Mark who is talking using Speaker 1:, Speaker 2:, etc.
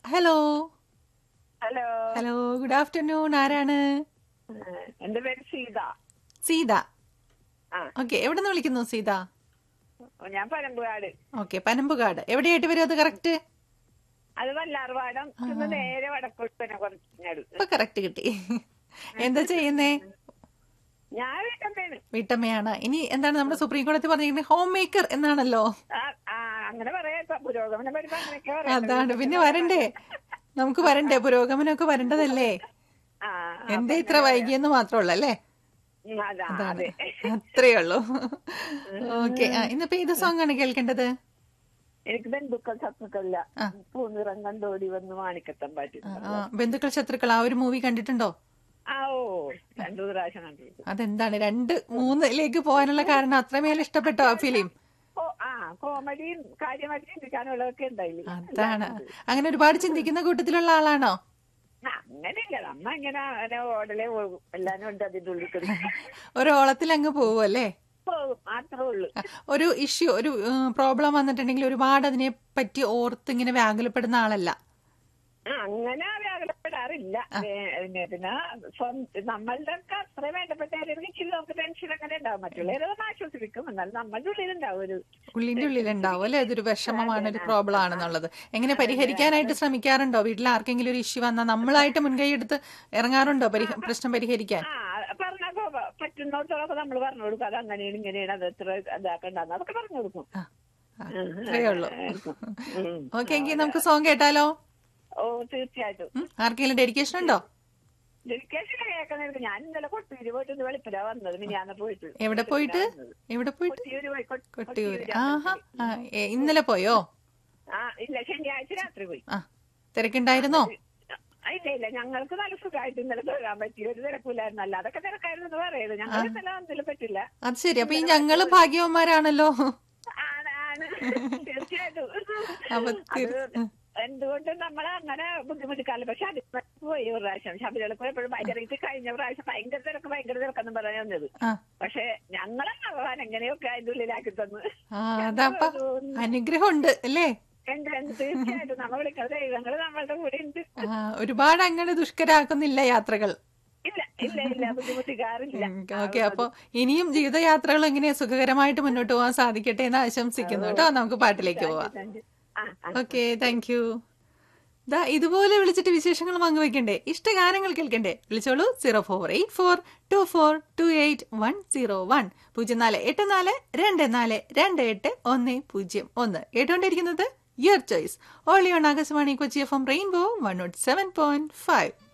Speaker 1: Hello
Speaker 2: hello
Speaker 1: hello good afternoon ആരാണ്
Speaker 2: ഏഹ്, എന്റെ പേര് സീത
Speaker 1: സീത
Speaker 2: ആ
Speaker 1: ഓക്കെ എവിടെ നിന്ന് വിളിക്കുന്നു സീത
Speaker 2: ഞാൻ പരമ്പുകാട്
Speaker 1: ഓക്കെ പനമ്പുകാട് എവിടെയായിട്ട് വരും അത് കറക്റ്റ്
Speaker 2: അത് വല്ലാർവാടം ഇന്ന് നേരെ വടക്കോട്ട് തന്നെ കുറഞ്ഞാട്
Speaker 1: ഇപ്പൊ കറക്റ്റ് കിട്ടി എന്താ ചെയ്യുന്നേ
Speaker 2: ഞാൻ വീട്ടമ്മയാണ്
Speaker 1: വീട്ടമ്മയാണ് ഇനി എന്താണ് നമ്മുടെ സുപ്രീം കോടതി പറഞ്ഞിരിക്കുന്നത് ഹോം മേക്കർ എന്നാണല്ലോ
Speaker 2: ആ, ആ, അങ്ങനെ പറയാ ഇപ്പൊ പുരോഗമനം വരുമ്പോ അങ്ങനെയൊക്കെ പറയാം
Speaker 1: അതാണ് പിന്നെ വരണ്ടേ നമുക്ക് വരണ്ടേ പുരോഗമനമൊക്കെ വരേണ്ടതല്ലേ
Speaker 2: ആ
Speaker 1: എന്തേ ഇത്ര വൈകിയെന്ന് മാത്രമുള്ള അല്ലേ
Speaker 2: ഉം, അതാ
Speaker 1: അതാണ്
Speaker 2: അതെ
Speaker 1: അത്രേ ഉള്ളൂ ഓക്കെ ഇന്നിപ്പോ ഏത് സോങ് ആണ് കേൾക്കേണ്ടത്
Speaker 2: എനിക്ക് ബന്ധുക്കൾ ശത്രുക്കളില്ല പൂനിറം കണ്ടോടി വന്ന് മാണിക്കത്തം പാറ്റി
Speaker 1: ആ, ആ, ബന്ധുക്കൾ ശത്രുക്കൾ ആ ഒരു മൂവി കണ്ടിട്ടുണ്ടോ
Speaker 2: ആ ഓ രണ്ടു പ്രാവശ്യം കണ്ടിട്ടുണ്ട്
Speaker 1: അതെന്താണ് രണ്ട് മൂന്നിലേക്ക് പോകാനുള്ള കാരണം അത്രമേൽ ഇഷ്ടപ്പെട്ടോ ആ ഫിലിം
Speaker 2: ഓ ആ കോമഡിയും കാര്യമായിട്ട് ചിന്തിക്കാനുള്ളതൊക്കെ ഉണ്ടായില്ലേ
Speaker 1: അതാണ് അങ്ങനെ ഒരുപാട് ചിന്തിക്കുന്ന കൂട്ടത്തിലുള്ള ആളാണോ
Speaker 2: ആ, അങ്ങനെയില്ല നമ്മ ഇങ്ങനെ അങ്ങനെ ഓടലേ പോകും എല്ലാരും ഉണ്ട് അതിന്റെ ഉള്ളിൽ കൂടി.
Speaker 1: ഒരു ഓളത്തിൽ അങ്ങ് പോവും അല്ലേ
Speaker 2: പോകും മാത്രമേ ഉള്ളൂ
Speaker 1: ഒരു ഇഷ്യൂ ഒരു പ്രോബ്ലം വന്നിട്ടുണ്ടെങ്കിൽ ഒരുപാട് അതിനെ പറ്റി ഓർത്ത് ഇങ്ങനെ വ്യാകുലപ്പെടുന്ന ആളല്ല
Speaker 2: ആ, അങ്ങനെ വ്യാകുലപ്പെടാറില്ല ഏ, പിന്നെ പിന്നെ സ്വന്തം നമ്മളുടെ ഒക്കെ അത്ര വേണ്ടപ്പെട്ട ആരെങ്കിലും നമുക്ക് ടെൻഷൻ അങ്ങനെ ഉണ്ടാവും മറ്റുള്ളവരൊന്നും ആശ്വസിപ്പിക്കും എന്നാൽ നമ്മളുടെ ഉള്ളിലുണ്ടാവും ഒരു
Speaker 1: ഉള്ളിന്റെ ഉള്ളിലുണ്ടാവും അല്ലെ അതൊരു വിഷമമാണ് ഒരു പ്രോബ്ലം ആണെന്നുള്ളത് എങ്ങനെ പരിഹരിക്കാനായിട്ട് ശ്രമിക്കാറുണ്ടോ വീട്ടിൽ ആർക്കെങ്കിലും ഒരു ഇഷ്യൂ വന്നാൽ നമ്മളായിട്ട് മുൻകൈ എടുത്ത് ഇറങ്ങാറുണ്ടോ പരിഹ- പ്രശ്നം പരിഹരിക്കാൻ
Speaker 2: ആ പറഞ്ഞാൽ പറ്റുന്നിടത്തോളൊക്കെ നമ്മൾ പറഞ്ഞു കൊടുക്കും അത് അങ്ങനെയാണ് ഇങ്ങനെയാണ് അത് എത്ര ഇതാക്കണ്ടെന്ന് അതൊക്കെ പറഞ്ഞു കൊടുക്കും
Speaker 1: ആ, ആ, അത്രേ ഉള്ളൂ
Speaker 2: ഉം.
Speaker 1: ഓക്കെ എങ്കിൽ നമുക്ക് സോങ് കേട്ടാലോ
Speaker 2: ഓ തീർച്ചയായിട്ടും
Speaker 1: ഉം, ആർക്കെങ്കിലും ഡെഡിക്കേഷൻ ഉണ്ടോ
Speaker 2: ഡെഡിക്കേഷൻ കേൾക്കുന്ന ഞാൻ ഇന്നലെ കൊട്ടിയൂര് പോയിട്ട് ഇന്ന് വെളുപ്പിലാ വന്നത് മിനിയാന്ന് പോയിട്ട്
Speaker 1: എവിടെ പോയിട്ട് എവിടെ പോയിട്ട്
Speaker 2: കൊട്ടിയൂര് പോയി കൊ-
Speaker 1: കൊട്ടിയൂര് ആഹാ ആ, ഏ, ഇന്നലെ പോയോ
Speaker 2: ആ ഇല്ല ശനിയാഴ്ച രാത്രി പോയി
Speaker 1: ആ തിരക്കുണ്ടായിരുന്നോ
Speaker 2: ആ, ഇല്ല ഇല്ല ഞങ്ങൾക്ക് നല്ല സുഖമായിട്ട് ഇന്നലെ തൊഴാൻ പറ്റി ഒരു തിരക്കില്ലായിരുന്നു അല്ല അതൊക്കെ തിരക്കായിരുന്നു എന്ന് പറയുന്നത് ഞങ്ങൾ ഇന്നലെ വന്നതിൽ പറ്റില്ല
Speaker 1: അത് ശരി അപ്പൊ ഈ ഞങ്ങള് ഭാഗ്യവന്മാരാണല്ലോ
Speaker 2: ആണ് ആണ് തീർച്ചയായിട്ടും
Speaker 1: അപ്പൊ
Speaker 2: അത് എന്തുകൊണ്ട് നമ്മൾ അങ്ങനെ ബുദ്ധിമുട്ടിക്കാറില്ല പക്ഷെ അത് പോയി ഒരു പ്രാവശ്യം ശബരിമല പോയപ്പോഴും ഭയങ്കര ഇത് കഴിഞ്ഞ പ്രാവശ്യം ഭയങ്കര തിരക്ക് ഭയങ്കര തിരക്കെന്നും പറയാൻ വന്നത്
Speaker 1: ആ
Speaker 2: പക്ഷെ ഞങ്ങളെ ഭഗവാൻ എങ്ങനെയൊക്കെ അതിന്റെ ഉള്ളിലാക്കി തന്നു
Speaker 1: ആ അതപ്പ അനുഗ്രഹമുണ്ട് അല്ലേ
Speaker 2: എന്ത് എന്ത് തീർച്ചയായിട്ടും നമ്മൾ വിളിക്കുന്ന ദൈവങ്ങൾ നമ്മളുടെ കൂടെ ഉണ്ട്
Speaker 1: ആ, ഒരുപാട് അങ്ങനെ ദുഷ്കരാക്കുന്നില്ല യാത്രകൾ
Speaker 2: ഇല്ല ഇല്ല ഇല്ല ബുദ്ധിമുട്ടിക്കാറില്ല
Speaker 1: ഓക്കെ അപ്പൊ ഇനിയും ജീവിതയാത്രകൾ ഇങ്ങനെ സുഖകരമായിട്ട് മുന്നോട്ട് പോകാൻ സാധിക്കട്ടെ എന്ന് ആശംസിക്കുന്നു കേട്ടോ നമുക്ക് പാട്ടിലേക്ക് പോവാം
Speaker 2: ആ ആ
Speaker 1: ഓക്കെ താങ്ക് യു ദാ ഇതുപോലെ വിളിച്ചിട്ട് വിശേഷങ്ങൾ പങ്കുവെക്കണ്ടേ ഇഷ്ടഗാനങ്ങൾ കേൾക്കണ്ടേ വിളിച്ചോളൂ zero four eight four two four two eight one zero one പൂജ്യം നാല് എട്ട് നാല് രണ്ട് നാല് രണ്ട് എട്ട് ഒന്ന് പൂജ്യം ഒന്ന് കേട്ടുകൊണ്ടിരിക്കുന്നത് യുവർ ചോയ്സ് ഓളിയോൺ Akashvani Kochi F M Rainbow one nought seven point five